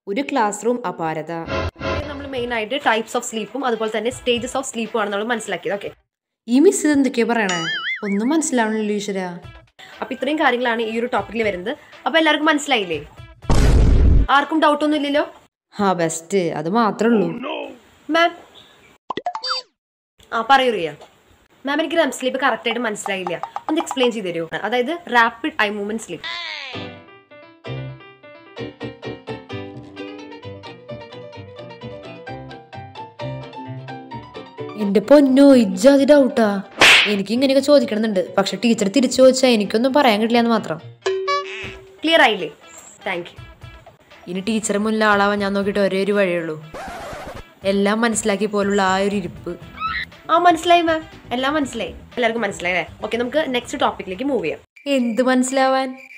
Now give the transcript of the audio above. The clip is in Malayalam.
ഒരു ക്ലാസ് റൂം അപാരത നമ്മൾ മെയിൻ ആയിട്ട് ടൈപ്സ് ഓഫ് സ്ലീപ്പും അതുപോലെ തന്നെ സ്റ്റേജസ് ഓഫ് സ്ലീപ്പും ആണ് നമ്മൾ മനസ്സിലാക്കിയത് ഓക്കെ ഈ മിസ് ഇത് എന്തൊക്കെയാ പറയണേ ഒന്നും മനസ്സിലാവണില്ല ഈശ്വര അപ്പൊ ഇത്രയും കാര്യങ്ങളാണ് ഈ ഒരു ടോപ്പിക്കിൽ വരുന്നത് അപ്പൊ എല്ലാവർക്കും മനസ്സിലായില്ലേ ആർക്കും ഡൗട്ട് ഒന്നും ഇല്ലല്ലോ ആ ബെസ്റ്റ് അത് മാത്രമേ ഉള്ളൂ മാം ആ പറയൂ റിയ മാം എനിക്ക് റെം സ്ലീപ്പ് കറക്റ്റ് ആയിട്ട് മനസ്സിലായില്ല ഒന്ന് എക്സ്പ്ലെയിൻ ചെയ്ത് തരുമോ അതായത് റാപ്പിഡ് ഐ മൂവ്മെന്റ് സ്ലീപ്പ് എന്റെ പൊന്നോ ഇജ്ജാതി ഡൗട്ടാ എനിക്ക് ഇങ്ങനെയൊക്കെ ചോദിക്കണമെന്നുണ്ട് പക്ഷെ ടീച്ചർ തിരിച്ചു ചോദിച്ചാൽ എനിക്കൊന്നും പറയാൻ കിട്ടില്ല എന്ന് മാത്രം ക്ലിയർ ആയില്ലേ താങ്ക് യു ഇനി ടീച്ചറെ മുന്നിൽ ആളാവാൻ ഞാൻ നോക്കിയിട്ട് ഒരേ ഒരു വഴിയുള്ളൂ എല്ലാം മനസ്സിലാക്കി പോലുള്ള ആ ഒരു ഇരിപ്പ് ആ മനസ്സിലായി മാം എല്ലാം മനസ്സിലായി എല്ലാവർക്കും മനസ്സിലായി അല്ലേ ഓക്കെ നമുക്ക് നെക്സ്റ്റ് ടോപ്പിക്കിലേക്ക് മൂവ് ചെയ്യാം എന്ത് മനസ്സിലാവാൻ